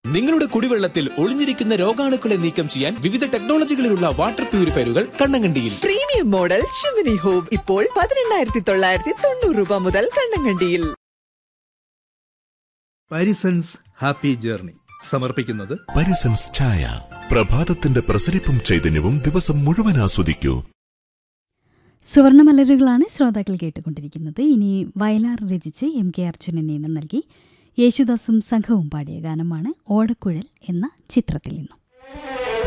നിങ്ങളുടെ കുടിവെള്ളത്തിൽ ഒളിഞ്ഞിരിക്കുന്ന രോഗാണുക്കളെ നീക്കം ചെയ്യാൻ വിവിധ ടെക്നോളജികളിലുള്ള വാട്ടർ പ്യൂരിഫയറുകൾ കണ്ണങ്കണ്ടിയിൽ പ്രീമിയം മോഡൽ ഷിമിനി ഹോം ഇപ്പോൾ പതിനെണ്ണായിരത്തി തൊള്ളായിരത്തി തൊണ്ണൂറ് രൂപ മുതൽ കണ്ണങ്കണ്ടിയിൽ പാരിസൺസ് ഹാപ്പി ജേർണി സമർപ്പിക്കുന്നത് പരിസൻസ് ചായ പ്രഭാതത്തിന്റെ പ്രസരിപ്പും ചൈതന്യവും ദിവസം മുഴുവൻ ആസ്വദിക്കൂ സുവർണമലരുകളാണ് ശ്രോതാക്കൾ കേട്ടുകൊണ്ടിരിക്കുന്നത് ഇനി വയലാർ രചിച്ച് എം കെ അർജുനൻ ഈണം നൽകി യേശുദാസും സംഘവും പാടിയ ഗാനമാണ് ഓടക്കുഴൽ എന്ന ചിത്രത്തിൽ നിന്നും